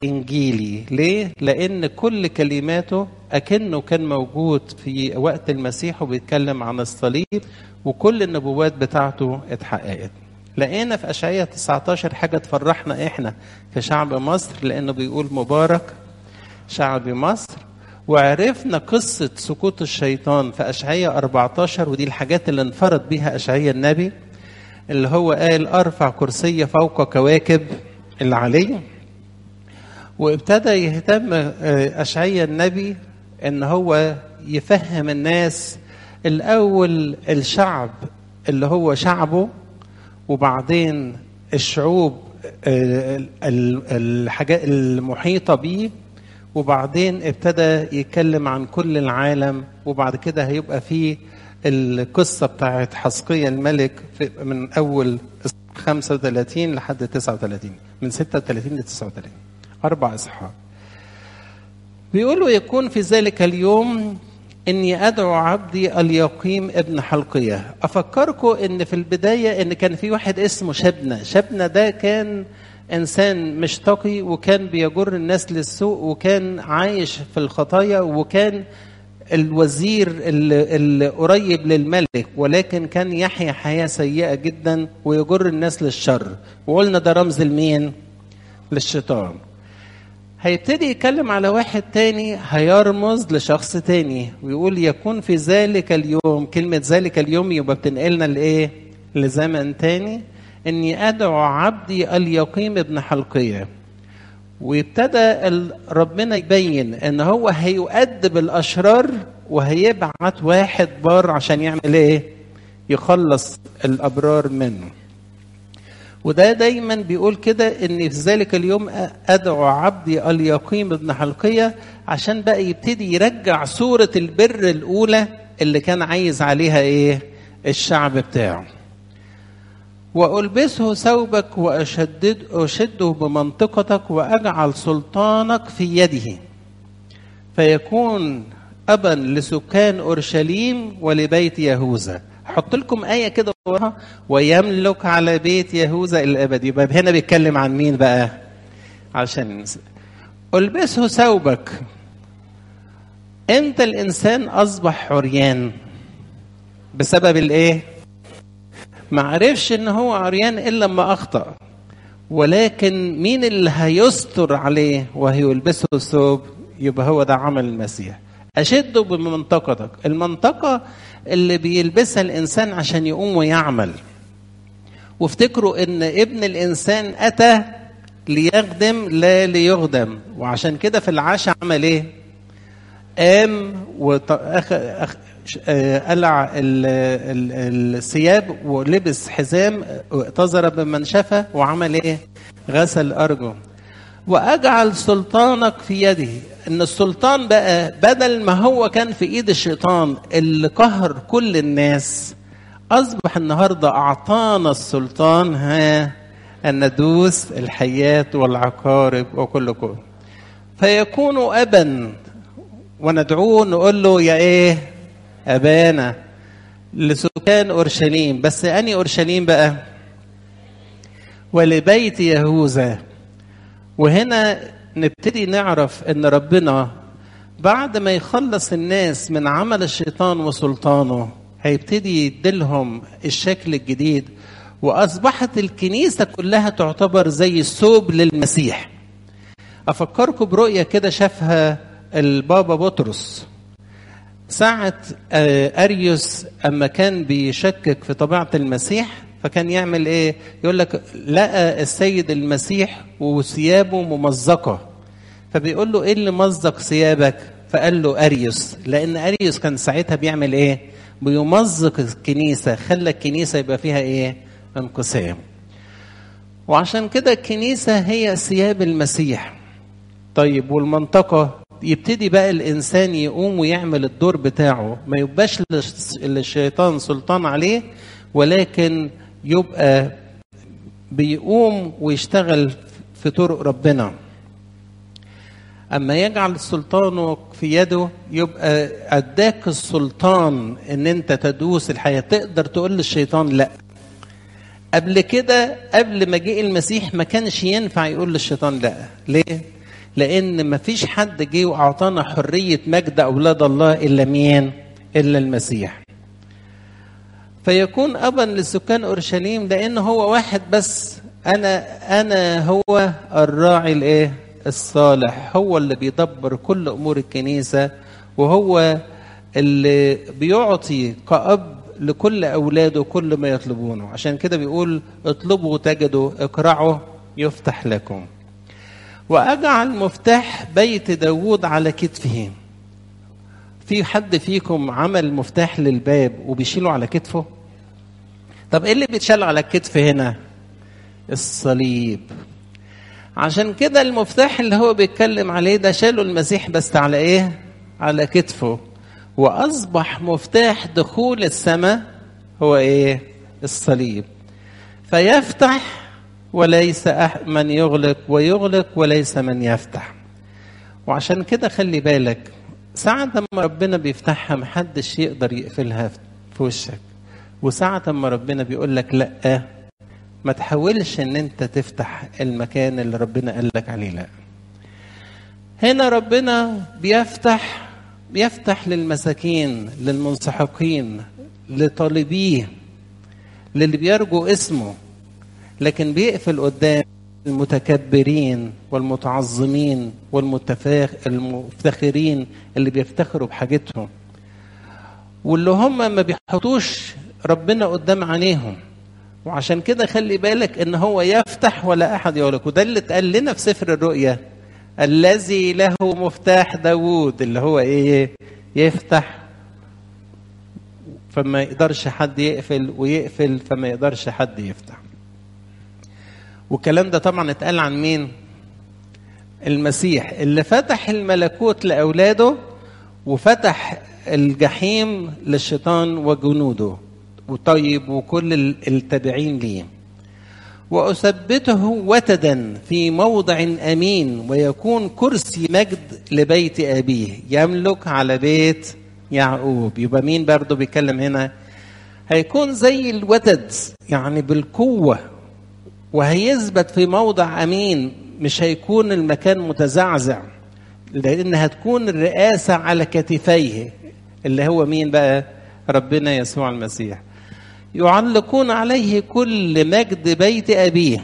إنجيلي ليه؟ لأن كل كلماته أكنه كان موجود في وقت المسيح وبيتكلم عن الصليب وكل النبوات بتاعته اتحققت لقينا في أشعية 19 حاجة تفرحنا إحنا كشعب مصر لأنه بيقول مبارك شعب مصر وعرفنا قصة سقوط الشيطان في أشعية 14 ودي الحاجات اللي انفرد بيها أشعية النبي اللي هو قال أرفع كرسي فوق كواكب العلي وابتدى يهتم أشعية النبي إن هو يفهم الناس الأول الشعب اللي هو شعبه وبعدين الشعوب الحاجات المحيطة بيه وبعدين ابتدى يتكلم عن كل العالم وبعد كده هيبقى فيه القصة بتاعت حسقية الملك من أول 35 لحد 39 من 36 ل 39 أربع إصحاح بيقولوا يكون في ذلك اليوم إني أدعو عبدي اليقيم ابن حلقية أفكركم إن في البداية إن كان في واحد اسمه شبنة شبنة ده كان إنسان مش تقي وكان بيجر الناس للسوء وكان عايش في الخطايا وكان الوزير اللي, اللي قريب للملك ولكن كان يحيا حياة سيئة جدا ويجر الناس للشر وقلنا ده رمز المين للشيطان هيبتدي يتكلم على واحد تاني هيرمز لشخص تاني ويقول يكون في ذلك اليوم كلمة ذلك اليوم يبقى بتنقلنا لإيه لزمن تاني إني أدعو عبدي اليقيم ابن حلقية وابتدى ربنا يبين ان هو هيؤدب الاشرار وهيبعت واحد بار عشان يعمل ايه يخلص الابرار منه وده دايما بيقول كده ان في ذلك اليوم ادعو عبدي اليقيم ابن حلقيه عشان بقى يبتدي يرجع صوره البر الاولى اللي كان عايز عليها ايه الشعب بتاعه وألبسه ثوبك وأشدد أشده بمنطقتك وأجعل سلطانك في يده فيكون أبا لسكان أورشليم ولبيت يهوذا حط لكم آية كده وراها ويملك على بيت يهوذا الأبد يبقى هنا بيتكلم عن مين بقى عشان ألبسه ثوبك أنت الإنسان أصبح عريان بسبب الإيه؟ ما عرفش ان هو عريان الا لما اخطا ولكن مين اللي هيستر عليه وهيلبسه الثوب يبقى هو ده عمل المسيح اشده بمنطقتك المنطقه اللي بيلبسها الانسان عشان يقوم ويعمل وافتكروا ان ابن الانسان اتى ليخدم لا ليخدم وعشان كده في العشاء عمل ايه قام وأخ... أخ... قلع الثياب ولبس حزام واعتذر بمنشفة وعمل ايه غسل أرجه وأجعل سلطانك في يده إن السلطان بقى بدل ما هو كان في إيد الشيطان اللي قهر كل الناس أصبح النهاردة أعطانا السلطان ها أن ندوس الحياة والعقارب وكل كل فيكون أبا وندعوه نقول له يا إيه أبانا لسكان أورشليم بس أني أورشليم بقى ولبيت يهوذا وهنا نبتدي نعرف أن ربنا بعد ما يخلص الناس من عمل الشيطان وسلطانه هيبتدي يديلهم الشكل الجديد وأصبحت الكنيسة كلها تعتبر زي الثوب للمسيح أفكركم برؤية كده شافها البابا بطرس ساعة أريوس أما كان بيشكك في طبيعة المسيح فكان يعمل إيه؟ يقول لك لقى السيد المسيح وثيابه ممزقة فبيقول له إيه اللي مزق ثيابك؟ فقال له أريوس لأن أريوس كان ساعتها بيعمل إيه؟ بيمزق الكنيسة خلى الكنيسة يبقى فيها إيه؟ انقسام وعشان كده الكنيسة هي ثياب المسيح طيب والمنطقة يبتدي بقى الانسان يقوم ويعمل الدور بتاعه ما يبقاش للشيطان سلطان عليه ولكن يبقى بيقوم ويشتغل في طرق ربنا اما يجعل سلطانه في يده يبقى اداك السلطان ان انت تدوس الحياه تقدر تقول للشيطان لا قبل كده قبل ما جه المسيح ما كانش ينفع يقول للشيطان لا ليه لان مفيش حد جه واعطانا حريه مجد اولاد الله الا مين الا المسيح فيكون ابا لسكان اورشليم لان هو واحد بس انا انا هو الراعي الايه الصالح هو اللي بيدبر كل امور الكنيسه وهو اللي بيعطي كأب لكل اولاده كل ما يطلبونه عشان كده بيقول اطلبوا تجدوا اقرعوا يفتح لكم واجعل مفتاح بيت داوود على كتفه في حد فيكم عمل مفتاح للباب وبيشيله على كتفه طب ايه اللي بيتشال على الكتف هنا الصليب عشان كده المفتاح اللي هو بيتكلم عليه ده شاله المسيح بس على ايه على كتفه واصبح مفتاح دخول السماء هو ايه الصليب فيفتح وليس من يغلق ويغلق وليس من يفتح وعشان كده خلي بالك ساعة ما ربنا بيفتحها محدش يقدر يقفلها في وشك وساعة ما ربنا بيقول لك لأ ما تحاولش ان انت تفتح المكان اللي ربنا قال لك عليه لا هنا ربنا بيفتح بيفتح للمساكين للمنسحقين لطالبيه للي بيرجو اسمه لكن بيقفل قدام المتكبرين والمتعظمين والمتفاخ المفتخرين اللي بيفتخروا بحاجتهم واللي هم ما بيحطوش ربنا قدام عينيهم وعشان كده خلي بالك ان هو يفتح ولا احد يغلق وده اللي اتقال لنا في سفر الرؤيا الذي له مفتاح داوود اللي هو ايه يفتح فما يقدرش حد يقفل ويقفل فما يقدرش حد يفتح والكلام ده طبعا اتقال عن مين المسيح اللي فتح الملكوت لاولاده وفتح الجحيم للشيطان وجنوده وطيب وكل التابعين ليه وأثبته وتدا في موضع أمين ويكون كرسي مجد لبيت أبيه يملك على بيت يعقوب يبقى مين برضه بيتكلم هنا هيكون زي الوتد يعني بالقوة وهيثبت في موضع أمين مش هيكون المكان متزعزع لأن هتكون الرئاسة على كتفيه اللي هو مين بقى ربنا يسوع المسيح يعلقون عليه كل مجد بيت أبيه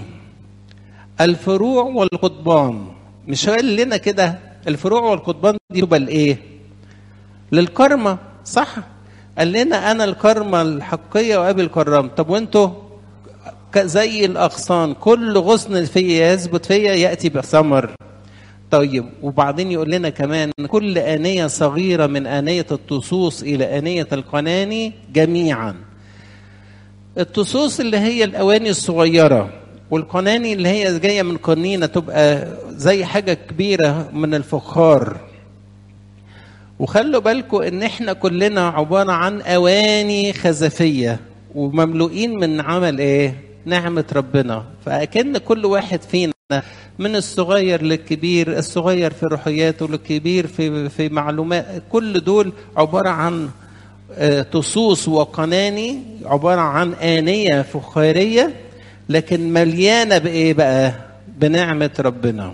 الفروع والقضبان مش قال لنا كده الفروع والقضبان دي تبقى الايه للكرمة صح قال لنا انا الكرمة الحقية وابي الكرام طب وانتوا زي الاغصان كل غصن فيا يثبت فيا ياتي بثمر طيب وبعدين يقول لنا كمان كل آنية صغيرة من آنية الطصوص إلى آنية القناني جميعا الطصوص اللي هي الأواني الصغيرة والقناني اللي هي جاية من قنينة تبقى زي حاجة كبيرة من الفخار وخلوا بالكم ان احنا كلنا عبارة عن أواني خزفية ومملوئين من عمل ايه نعمة ربنا فأكن كل واحد فينا من الصغير للكبير الصغير في روحياته للكبير في في معلومات كل دول عباره عن تصوص وقناني عباره عن انيه فخاريه لكن مليانه بايه بقى بنعمه ربنا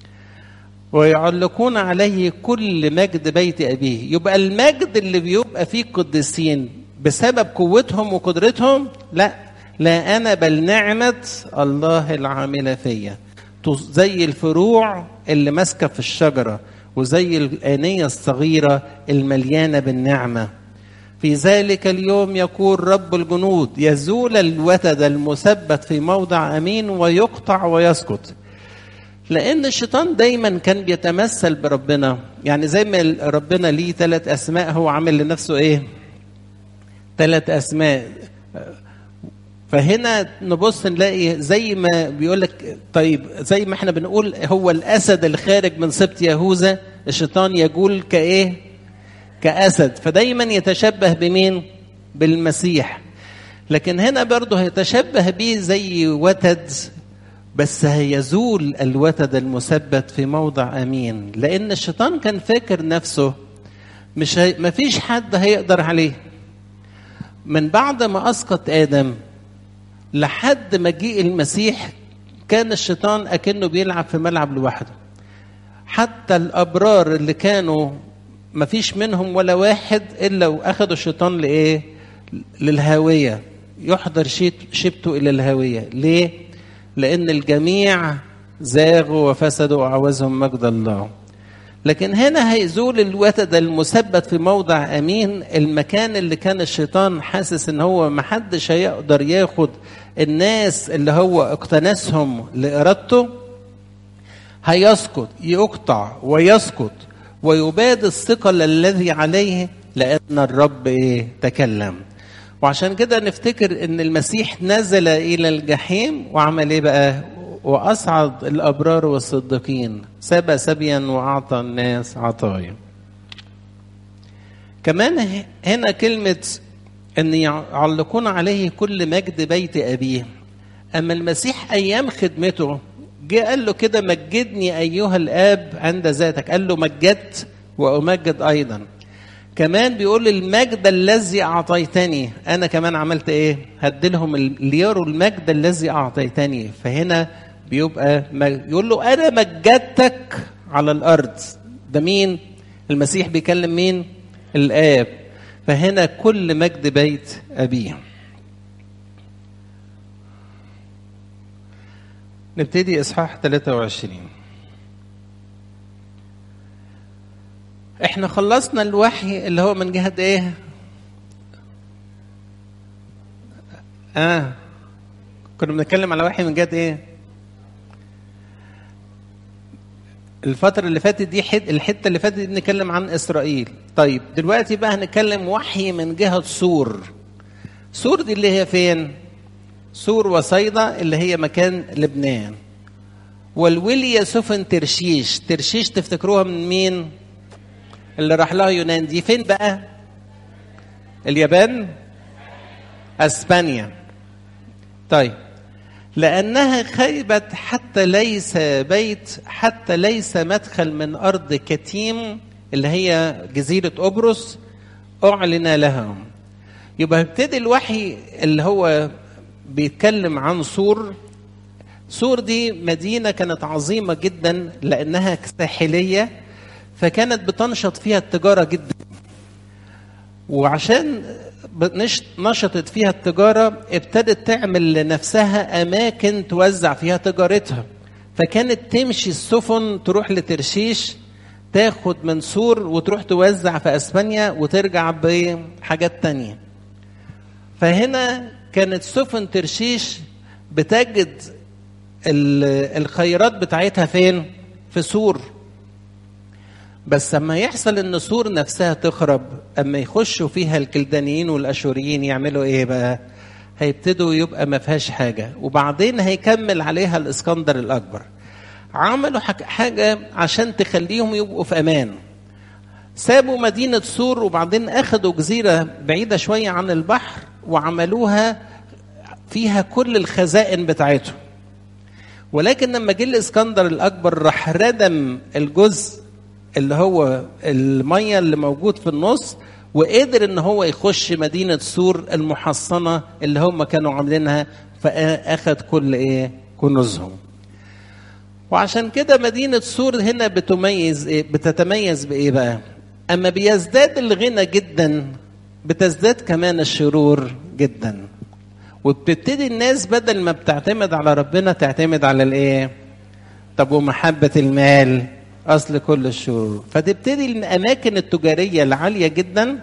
ويعلقون عليه كل مجد بيت ابيه يبقى المجد اللي بيبقى فيه قديسين بسبب قوتهم وقدرتهم لا لا انا بل نعمه الله العامله فيا زي الفروع اللي ماسكه في الشجره وزي الآنية الصغيرة المليانة بالنعمة في ذلك اليوم يقول رب الجنود يزول الوتد المثبت في موضع أمين ويقطع ويسقط لأن الشيطان دايما كان بيتمثل بربنا يعني زي ما ربنا ليه ثلاث أسماء هو عامل لنفسه إيه ثلاث أسماء فهنا نبص نلاقي زي ما بيقول لك طيب زي ما احنا بنقول هو الاسد الخارج من سبط يهوذا الشيطان يقول كايه؟ كاسد فدايما يتشبه بمين؟ بالمسيح لكن هنا برضه هيتشبه بيه زي وتد بس هيزول الوتد المثبت في موضع امين لان الشيطان كان فاكر نفسه مش هي... مفيش حد هيقدر عليه من بعد ما اسقط ادم لحد مجيء المسيح كان الشيطان اكنه بيلعب في ملعب لوحده حتى الابرار اللي كانوا ما فيش منهم ولا واحد الا واخدوا الشيطان لايه للهاويه يحضر شبته الى الهاويه ليه لان الجميع زاغوا وفسدوا وعوزهم مجد الله لكن هنا هيزول الوتد المثبت في موضع امين المكان اللي كان الشيطان حاسس ان هو محدش هيقدر ياخد الناس اللي هو اقتنسهم لارادته هيسقط يقطع ويسقط ويباد الثقل الذي عليه لان الرب ايه تكلم وعشان كده نفتكر ان المسيح نزل الى الجحيم وعمل ايه بقى واصعد الابرار والصديقين سبى سبيا واعطى الناس عطايا كمان هنا كلمه ان يعلقون عليه كل مجد بيت ابيه اما المسيح ايام خدمته جه قال له كده مجدني ايها الاب عند ذاتك قال له مجدت وامجد ايضا كمان بيقول المجد الذي اعطيتني انا كمان عملت ايه هديلهم ليروا المجد الذي اعطيتني فهنا بيبقى يقول له انا مجدتك على الارض ده مين المسيح بيكلم مين الاب فهنا كل مجد بيت ابيه نبتدي اصحاح 23 احنا خلصنا الوحي اللي هو من جهه ايه اه كنا بنتكلم على وحي من جهه ايه الفترة اللي فاتت دي حد الحتة اللي فاتت دي بنتكلم عن إسرائيل. طيب دلوقتي بقى هنتكلم وحي من جهة سور. سور دي اللي هي فين؟ سور وصيدا اللي هي مكان لبنان. والولية سفن ترشيش، ترشيش تفتكروها من مين؟ اللي راح لها يونان دي فين بقى؟ اليابان؟ اسبانيا. طيب لأنها خيبت حتى ليس بيت حتى ليس مدخل من أرض كتيم اللي هي جزيرة قبرص أعلن لهم يبقى ابتدي الوحي اللي هو بيتكلم عن سور سور دي مدينة كانت عظيمة جدا لأنها ساحلية فكانت بتنشط فيها التجارة جدا وعشان نشطت فيها التجارة ابتدت تعمل لنفسها أماكن توزع فيها تجارتها فكانت تمشي السفن تروح لترشيش تاخد من سور وتروح توزع في أسبانيا وترجع بحاجات تانية فهنا كانت سفن ترشيش بتجد الخيرات بتاعتها فين؟ في سور بس لما يحصل ان سور نفسها تخرب اما يخشوا فيها الكلدانيين والاشوريين يعملوا ايه بقى هيبتدوا يبقى ما فيهاش حاجه وبعدين هيكمل عليها الاسكندر الاكبر عملوا حاجه عشان تخليهم يبقوا في امان سابوا مدينة سور وبعدين أخدوا جزيرة بعيدة شوية عن البحر وعملوها فيها كل الخزائن بتاعتهم ولكن لما جه الإسكندر الأكبر راح ردم الجزء اللي هو الميه اللي موجود في النص وقدر ان هو يخش مدينه سور المحصنه اللي هم كانوا عاملينها فاخد كل ايه كنوزهم وعشان كده مدينه سور هنا بتميز إيه؟ بتتميز بايه بقى اما بيزداد الغنى جدا بتزداد كمان الشرور جدا وبتبتدي الناس بدل ما بتعتمد على ربنا تعتمد على الايه طب ومحبه المال اصل كل الشرور فتبتدي الاماكن التجاريه العاليه جدا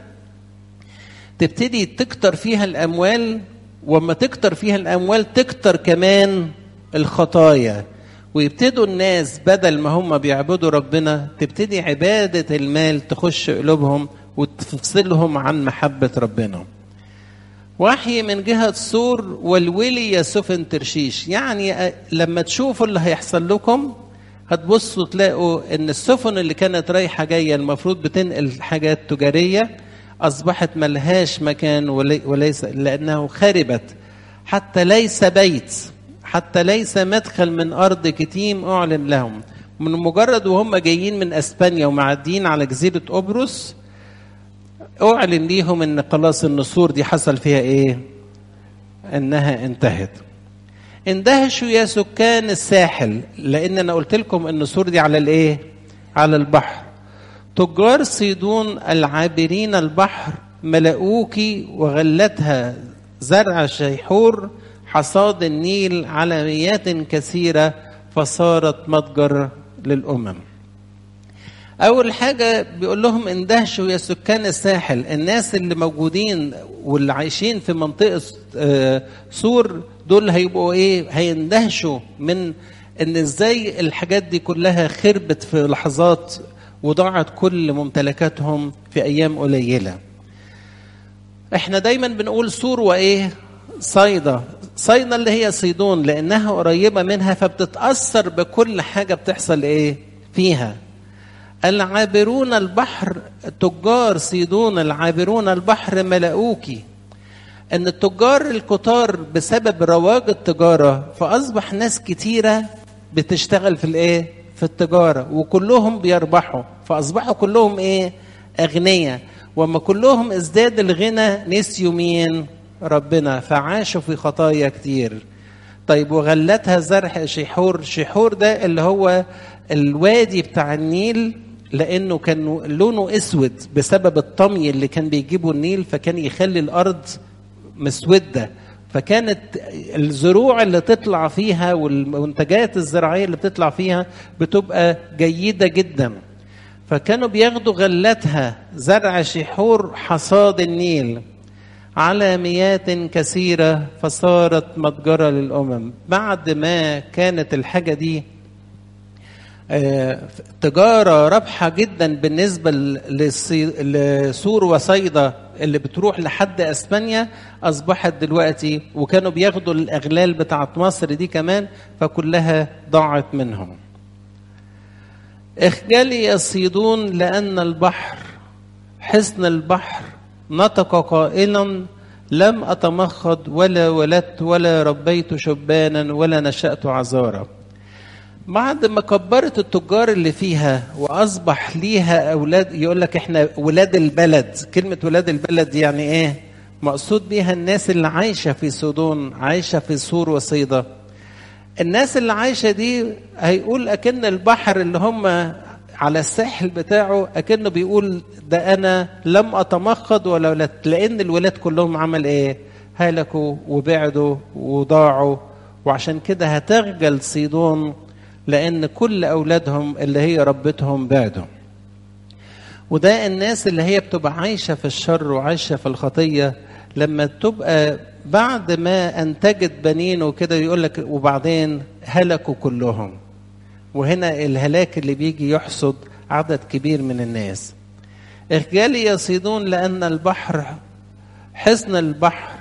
تبتدي تكتر فيها الاموال وما تكتر فيها الاموال تكتر كمان الخطايا ويبتدوا الناس بدل ما هم بيعبدوا ربنا تبتدي عباده المال تخش قلوبهم وتفصلهم عن محبه ربنا وحي من جهة سور والولي يا سفن ترشيش يعني لما تشوفوا اللي هيحصل لكم هتبصوا تلاقوا ان السفن اللي كانت رايحه جايه المفروض بتنقل حاجات تجاريه اصبحت ملهاش مكان وليس لانه خربت حتى ليس بيت حتى ليس مدخل من ارض كتيم اعلن لهم من مجرد وهم جايين من اسبانيا ومعديين على جزيره قبرص اعلن ليهم ان خلاص النسور دي حصل فيها ايه انها انتهت اندهشوا يا سكان الساحل لان انا قلت لكم ان النسور دي على الايه على البحر تجار صيدون العابرين البحر ملؤوك وغلتها زرع الشيحور حصاد النيل على ميات كثيرة فصارت متجر للأمم أول حاجة بيقول لهم اندهشوا يا سكان الساحل الناس اللي موجودين واللي عايشين في منطقة سور دول هيبقوا إيه هيندهشوا من إن إزاي الحاجات دي كلها خربت في لحظات وضاعت كل ممتلكاتهم في أيام قليلة احنا دايما بنقول سور وايه صيدا صيدا اللي هي صيدون لانها قريبه منها فبتتاثر بكل حاجه بتحصل ايه فيها العابرون البحر تجار صيدون العابرون البحر ملؤوكي ان التجار الكتار بسبب رواج التجاره فاصبح ناس كتيره بتشتغل في الايه في التجاره وكلهم بيربحوا فاصبحوا كلهم ايه اغنياء وما كلهم ازداد الغنى نسيوا مين ربنا فعاشوا في خطايا كتير طيب وغلتها زرع شحور شحور ده اللي هو الوادي بتاع النيل لانه كان لونه اسود بسبب الطمي اللي كان بيجيبه النيل فكان يخلي الارض مسوده فكانت الزروع اللي تطلع فيها والمنتجات الزراعيه اللي بتطلع فيها بتبقى جيده جدا فكانوا بياخدوا غلتها زرع شحور حصاد النيل على ميات كثيرة فصارت متجرة للأمم بعد ما كانت الحاجة دي تجارة رابحة جدا بالنسبة لسور وصيدا اللي بتروح لحد اسبانيا اصبحت دلوقتي وكانوا بياخدوا الاغلال بتاعت مصر دي كمان فكلها ضاعت منهم اخجلي يصيدون لأن البحر حصن البحر نطق قائلا لم أتمخض ولا ولدت ولا ربيت شبانا ولا نشأت عذارا بعد ما كبرت التجار اللي فيها واصبح ليها اولاد يقول لك احنا ولاد البلد كلمه ولاد البلد يعني ايه مقصود بيها الناس اللي عايشه في سودون عايشه في سور وصيدا الناس اللي عايشه دي هيقول اكن البحر اللي هم على الساحل بتاعه اكنه بيقول ده انا لم اتمخض ولا ولدت لان الولاد كلهم عمل ايه هلكوا وبعدوا وضاعوا وعشان كده هتخجل صيدون لان كل اولادهم اللي هي ربتهم بعدوا وده الناس اللي هي بتبقى عايشه في الشر وعايشه في الخطيه لما تبقى بعد ما انتجت بنين وكده يقول لك وبعدين هلكوا كلهم وهنا الهلاك اللي بيجي يحصد عدد كبير من الناس اخجالي يصيدون لان البحر حصن البحر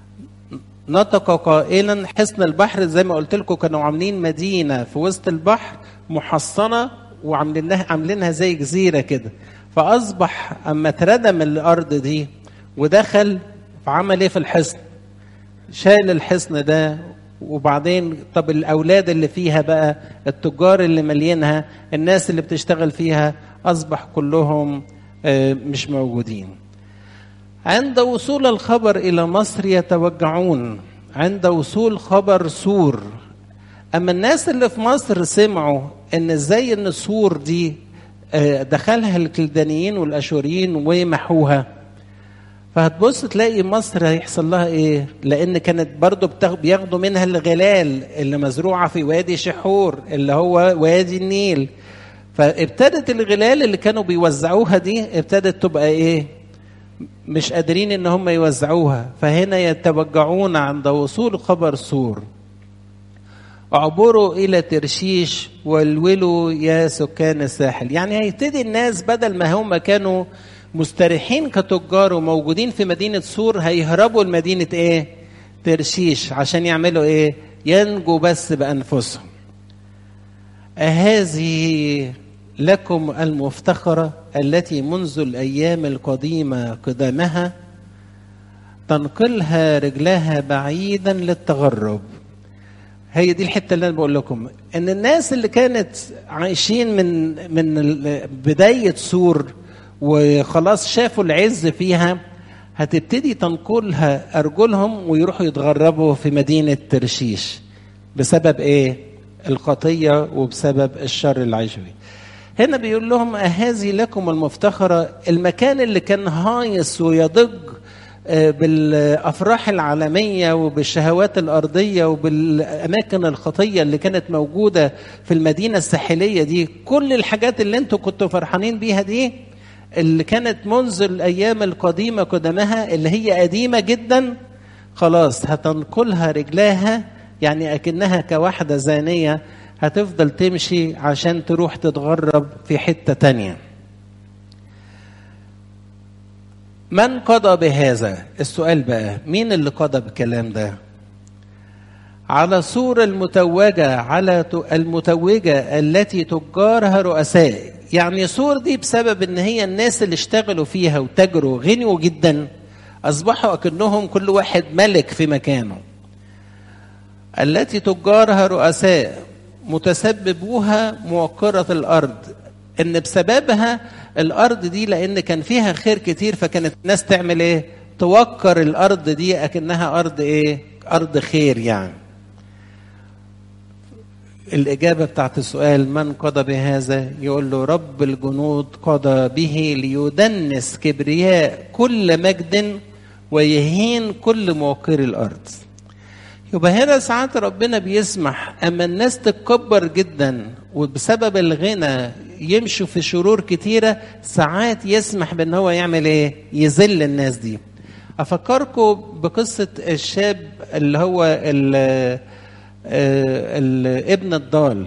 نطق قائلا حصن البحر زي ما قلت لكم كانوا عاملين مدينه في وسط البحر محصنه وعاملينها عاملينها زي جزيره كده فاصبح اما اتردم الارض دي ودخل فعمل ايه في الحصن شال الحصن ده وبعدين طب الاولاد اللي فيها بقى التجار اللي مليينها الناس اللي بتشتغل فيها اصبح كلهم مش موجودين عند وصول الخبر الى مصر يتوجعون عند وصول خبر سور اما الناس اللي في مصر سمعوا ان ازاي ان السور دي دخلها الكلدانيين والاشوريين ومحوها فهتبص تلاقي مصر هيحصل لها ايه لان كانت برضو بياخدوا منها الغلال اللي مزروعه في وادي شحور اللي هو وادي النيل فابتدت الغلال اللي كانوا بيوزعوها دي ابتدت تبقى ايه مش قادرين ان هم يوزعوها فهنا يتوجعون عند وصول خبر سور اعبروا الى ترشيش والولوا يا سكان الساحل يعني هيبتدي الناس بدل ما هم كانوا مستريحين كتجار وموجودين في مدينة سور هيهربوا لمدينة ايه ترشيش عشان يعملوا ايه ينجوا بس بأنفسهم أهذه لكم المفتخرة التي منذ الأيام القديمة قدامها تنقلها رجلها بعيدا للتغرب هي دي الحتة اللي أنا بقول لكم إن الناس اللي كانت عايشين من من بداية سور وخلاص شافوا العز فيها هتبتدي تنقلها أرجلهم ويروحوا يتغربوا في مدينة ترشيش بسبب إيه؟ الخطية وبسبب الشر اللي عايشوا فيه. هنا بيقول لهم أهذه لكم المفتخرة المكان اللي كان هايص ويضج بالافراح العالميه وبالشهوات الارضيه وبالاماكن الخطيه اللي كانت موجوده في المدينه الساحليه دي كل الحاجات اللي انتم كنتوا فرحانين بيها دي اللي كانت منذ الايام القديمه قدمها اللي هي قديمه جدا خلاص هتنقلها رجلاها يعني اكنها كواحده زانيه هتفضل تمشي عشان تروح تتغرب في حته تانيه من قضى بهذا السؤال بقى مين اللي قضى بالكلام ده على صورة المتوجة على المتوجة التي تجارها رؤساء يعني صور دي بسبب ان هي الناس اللي اشتغلوا فيها وتجروا غنوا جدا اصبحوا اكنهم كل واحد ملك في مكانه التي تجارها رؤساء متسببوها موقرة الارض ان بسببها الارض دي لان كان فيها خير كتير فكانت الناس تعمل ايه توكر الارض دي اكنها ارض ايه ارض خير يعني الإجابة بتاعت السؤال من قضى بهذا يقول له رب الجنود قضى به ليدنس كبرياء كل مجد ويهين كل موقر الأرض يبقى هنا ساعات ربنا بيسمح أما الناس تتكبر جدا وبسبب الغنى يمشوا في شرور كتيرة ساعات يسمح بأن هو يعمل إيه يذل الناس دي أفكركم بقصة الشاب اللي هو ال الابن الضال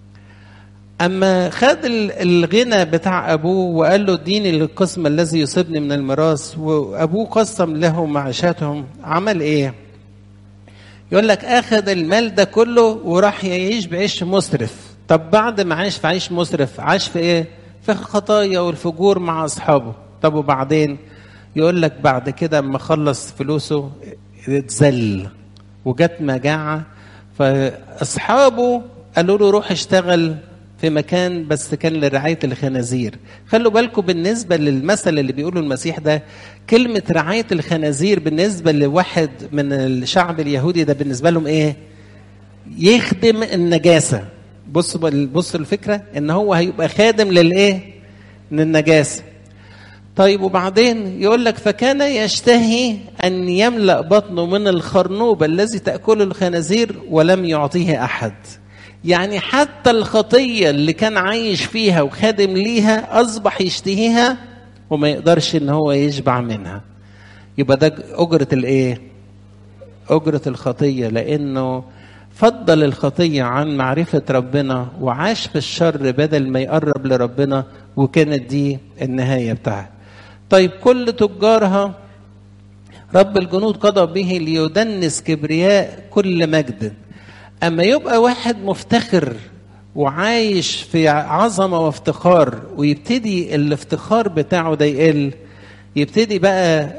اما خد الغنى بتاع ابوه وقال له اديني القسم الذي يصيبني من الميراث وابوه قسم له معيشاتهم عمل ايه يقول لك اخذ المال ده كله وراح يعيش بعيش مسرف طب بعد ما عاش في عيش مسرف عاش في ايه في الخطايا والفجور مع اصحابه طب وبعدين يقول لك بعد كده اما خلص فلوسه اتذل وجت مجاعه فاصحابه قالوا له روح اشتغل في مكان بس كان لرعايه الخنازير خلوا بالكم بالنسبه للمثل اللي بيقوله المسيح ده كلمه رعايه الخنازير بالنسبه لواحد من الشعب اليهودي ده بالنسبه لهم ايه يخدم النجاسه بص بص الفكره ان هو هيبقى خادم للايه للنجاسه طيب وبعدين يقول لك فكان يشتهي أن يملأ بطنه من الخرنوب الذي تأكله الخنازير ولم يعطيه أحد يعني حتى الخطية اللي كان عايش فيها وخادم ليها أصبح يشتهيها وما يقدرش إن هو يشبع منها يبقى ده أجرة الإيه؟ أجرة الخطية لأنه فضل الخطية عن معرفة ربنا وعاش في الشر بدل ما يقرب لربنا وكانت دي النهاية بتاعها طيب كل تجارها رب الجنود قضى به ليدنس كبرياء كل مجد اما يبقى واحد مفتخر وعايش في عظمه وافتخار ويبتدي الافتخار بتاعه ده يقل يبتدي بقى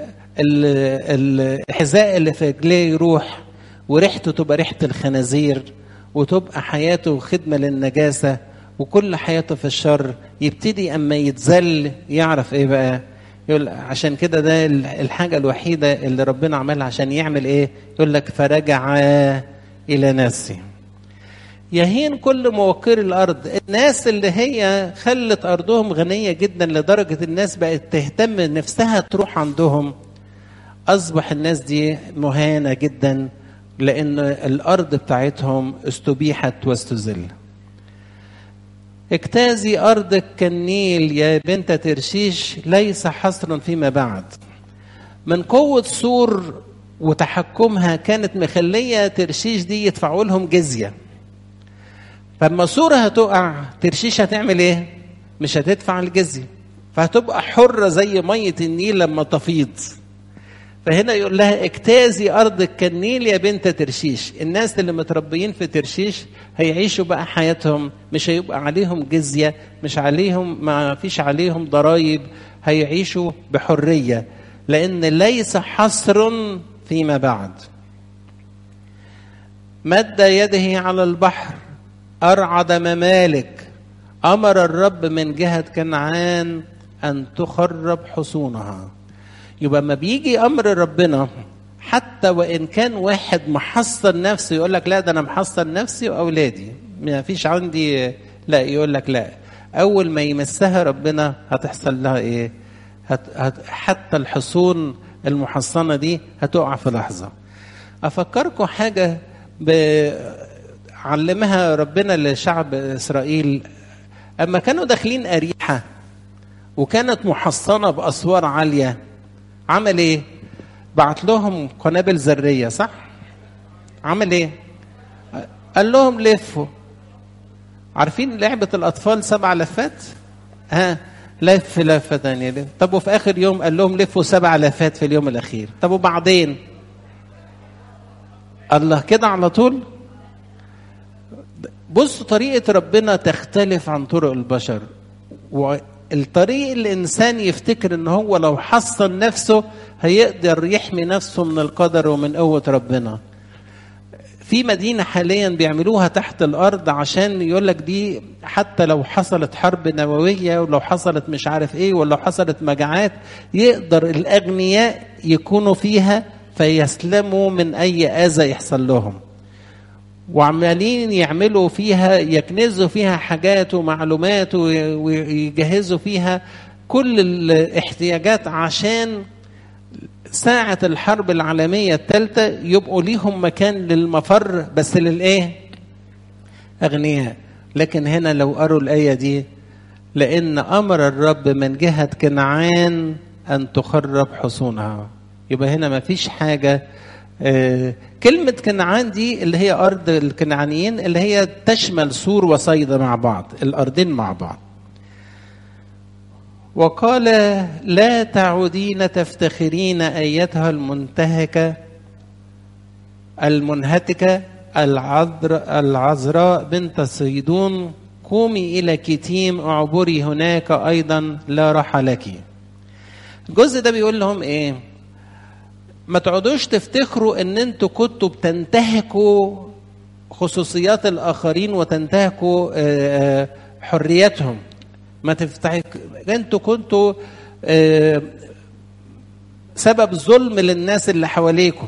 الحذاء اللي في رجليه يروح وريحته تبقى ريحه الخنازير وتبقى حياته خدمه للنجاسه وكل حياته في الشر يبتدي اما يتذل يعرف ايه بقى يقول عشان كده ده الحاجة الوحيدة اللي ربنا عملها عشان يعمل ايه يقول لك فرجع إلى نفسه يهين كل موقر الأرض الناس اللي هي خلت أرضهم غنية جدا لدرجة الناس بقت تهتم نفسها تروح عندهم أصبح الناس دي مهانة جدا لأن الأرض بتاعتهم استبيحت واستذل اجتازي أرضك كالنيل يا بنت ترشيش ليس حصرا فيما بعد من قوة سور وتحكمها كانت مخلية ترشيش دي يدفعوا لهم جزية فلما سورها تقع ترشيش هتعمل ايه مش هتدفع الجزية فهتبقى حرة زي مية النيل لما تفيض فهنا يقول لها اجتازي ارضك كالنيل يا بنت ترشيش الناس اللي متربيين في ترشيش هيعيشوا بقى حياتهم مش هيبقى عليهم جزيه مش عليهم ما فيش عليهم ضرائب هيعيشوا بحريه لان ليس حصر فيما بعد مد يده على البحر ارعد ممالك امر الرب من جهه كنعان ان تخرب حصونها يبقى ما بيجي امر ربنا حتى وان كان واحد محصن نفسه يقول لك لا ده انا محصن نفسي واولادي ما فيش عندي لا يقول لك لا اول ما يمسها ربنا هتحصل لها ايه هت هت حتى الحصون المحصنه دي هتقع في لحظه افكركم حاجه علمها ربنا لشعب اسرائيل اما كانوا داخلين اريحه وكانت محصنه باسوار عاليه عمل ايه بعت لهم قنابل ذريه صح عمل ايه قال لهم لفوا عارفين لعبه الاطفال سبع لفات ها لف لفه ثانيه لف. طب وفي اخر يوم قال لهم لفوا سبع لفات في اليوم الاخير طب وبعدين الله كده على طول بص طريقة ربنا تختلف عن طرق البشر والطريق الإنسان يفتكر إن هو لو حصن نفسه هيقدر يحمي نفسه من القدر ومن قوة ربنا في مدينة حاليا بيعملوها تحت الأرض عشان يقول لك دي حتى لو حصلت حرب نووية ولو حصلت مش عارف إيه ولو حصلت مجاعات يقدر الأغنياء يكونوا فيها فيسلموا من أي أذى يحصل لهم وعمالين يعملوا فيها يكنزوا فيها حاجات ومعلومات ويجهزوا فيها كل الاحتياجات عشان ساعة الحرب العالمية الثالثة يبقوا ليهم مكان للمفر بس للإيه؟ أغنياء لكن هنا لو قروا الآية دي لأن أمر الرب من جهة كنعان أن تخرب حصونها يبقى هنا ما فيش حاجة آه كلمة كنعان دي اللي هي أرض الكنعانيين اللي هي تشمل سور وصيدا مع بعض الأرضين مع بعض وقال لا تعودين تفتخرين أيتها المنتهكة المنهتكة العذر العذراء بنت صيدون قومي إلى كتيم اعبري هناك أيضا لا راحة لك الجزء ده بيقول لهم إيه ما تقعدوش تفتخروا ان انتوا كنتوا بتنتهكوا خصوصيات الاخرين وتنتهكوا حريتهم ما تفتحك انتوا كنتوا سبب ظلم للناس اللي حواليكم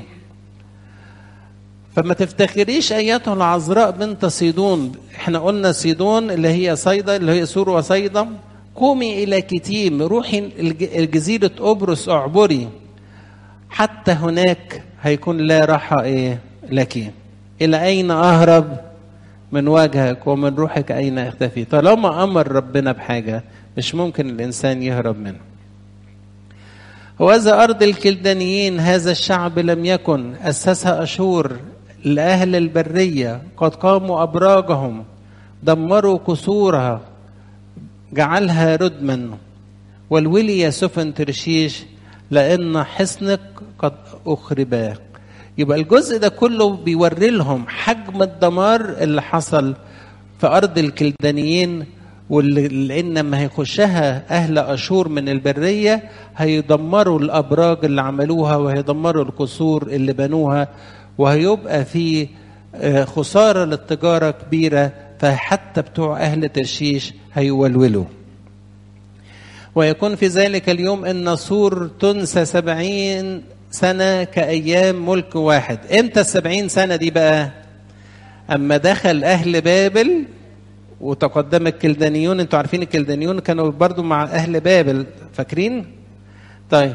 فما تفتخريش ايتها العذراء بنت صيدون احنا قلنا صيدون اللي هي صيدا اللي هي سور وصيدا قومي الى كتيم روحي جزيره قبرص اعبري حتى هناك هيكون لا راحة إيه لك إلى أين أهرب من وجهك ومن روحك أين أختفي طالما أمر ربنا بحاجة مش ممكن الإنسان يهرب منه وإذا أرض الكلدانيين هذا الشعب لم يكن أسسها أشور لأهل البرية قد قاموا أبراجهم دمروا قصورها جعلها ردما والولي يا سفن ترشيش لأن حصنك قد أخربا يبقى الجزء ده كله بيوري لهم حجم الدمار اللي حصل في أرض الكلدانيين واللي لأن لما هيخشها أهل أشور من البرية هيدمروا الأبراج اللي عملوها وهيدمروا القصور اللي بنوها وهيبقى في خسارة للتجارة كبيرة فحتى بتوع أهل ترشيش هيولولوا ويكون في ذلك اليوم ان سور تنسى سبعين سنة كأيام ملك واحد امتى السبعين سنة دي بقى أما دخل أهل بابل وتقدم الكلدانيون انتوا عارفين الكلدانيون كانوا برضو مع أهل بابل فاكرين طيب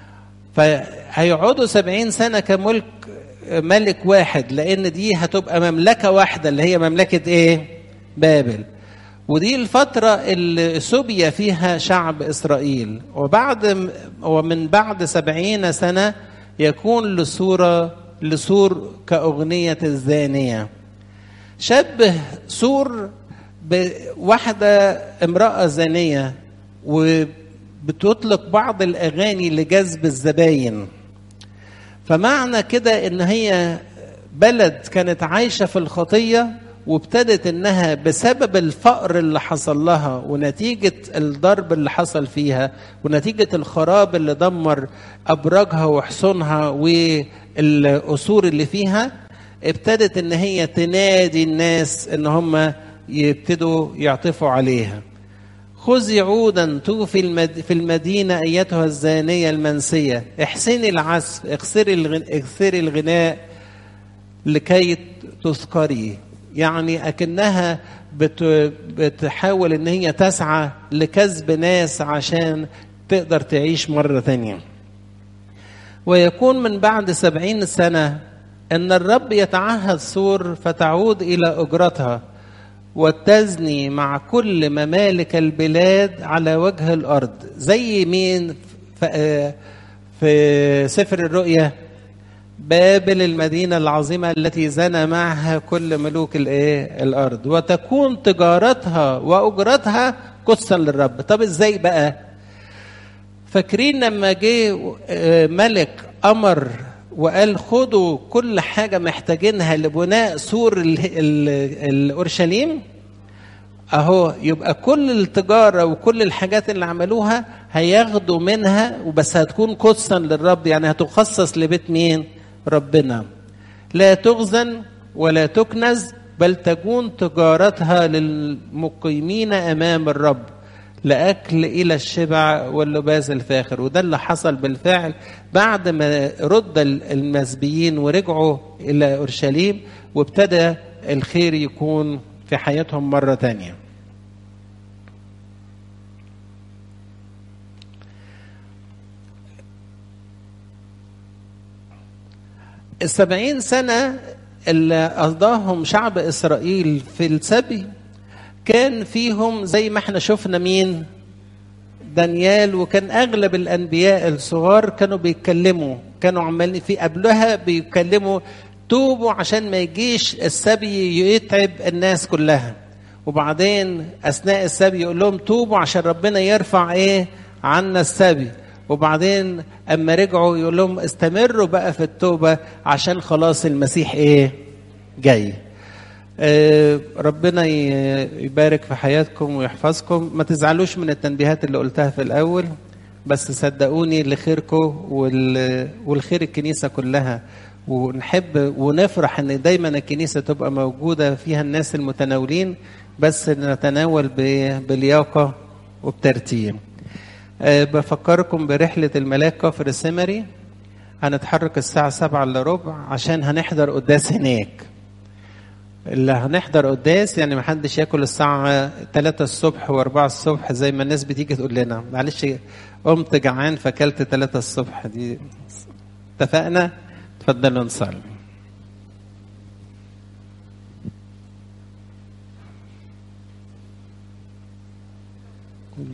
فهيقعدوا سبعين سنة كملك ملك واحد لأن دي هتبقى مملكة واحدة اللي هي مملكة إيه بابل ودي الفترة اللي سبي فيها شعب إسرائيل وبعد ومن بعد سبعين سنة يكون لسورة لسور كأغنية الزانية شبه سور بواحدة امرأة زانية وبتطلق بعض الأغاني لجذب الزباين فمعنى كده إن هي بلد كانت عايشة في الخطية وابتدت انها بسبب الفقر اللي حصل لها ونتيجه الضرب اللي حصل فيها ونتيجه الخراب اللي دمر ابراجها وحصونها والقصور اللي فيها ابتدت ان هي تنادي الناس ان هم يبتدوا يعطفوا عليها خذي عودا توفي المد... في المدينة أيتها الزانية المنسية احسني العزف اكسري الغ... اكسري الغناء لكي تذكري يعني أكنها بت بتحاول إن هي تسعى لكسب ناس عشان تقدر تعيش مرة ثانية ويكون من بعد سبعين سنة أن الرب يتعهد سور فتعود إلى أجرتها وتزني مع كل ممالك البلاد على وجه الأرض زي مين في سفر الرؤيا بابل المدينة العظيمة التي زنى معها كل ملوك الايه الأرض وتكون تجارتها وأجرتها قدسا للرب طب ازاي بقى فاكرين لما جه ملك أمر وقال خدوا كل حاجة محتاجينها لبناء سور الأورشليم أهو يبقى كل التجارة وكل الحاجات اللي عملوها هياخدوا منها وبس هتكون قدسا للرب يعني هتخصص لبيت مين؟ ربنا لا تخزن ولا تكنز بل تكون تجارتها للمقيمين أمام الرب لأكل إلى الشبع واللباس الفاخر وده اللي حصل بالفعل بعد ما رد المسبيين ورجعوا إلى أورشليم وابتدى الخير يكون في حياتهم مرة تانية السبعين سنة اللي قضاهم شعب إسرائيل في السبي كان فيهم زي ما احنا شفنا مين دانيال وكان اغلب الانبياء الصغار كانوا بيتكلموا كانوا عمالين في قبلها بيتكلموا توبوا عشان ما يجيش السبي يتعب الناس كلها وبعدين اثناء السبي يقول لهم توبوا عشان ربنا يرفع ايه عنا السبي وبعدين اما رجعوا يقول لهم استمروا بقى في التوبه عشان خلاص المسيح ايه جاي ربنا يبارك في حياتكم ويحفظكم ما تزعلوش من التنبيهات اللي قلتها في الأول بس صدقوني لخيركم والخير الكنيسة كلها ونحب ونفرح ان دايما الكنيسة تبقى موجودة فيها الناس المتناولين بس نتناول بلياقة وبترتيب بفكركم برحلة الملاك كفر السمري هنتحرك الساعة سبعة إلا ربع عشان هنحضر قداس هناك اللي هنحضر قداس يعني ما حدش ياكل الساعة 3 الصبح و4 الصبح زي ما الناس بتيجي تقول لنا معلش قمت جعان فاكلت 3 الصبح دي اتفقنا؟ اتفضلوا نصلي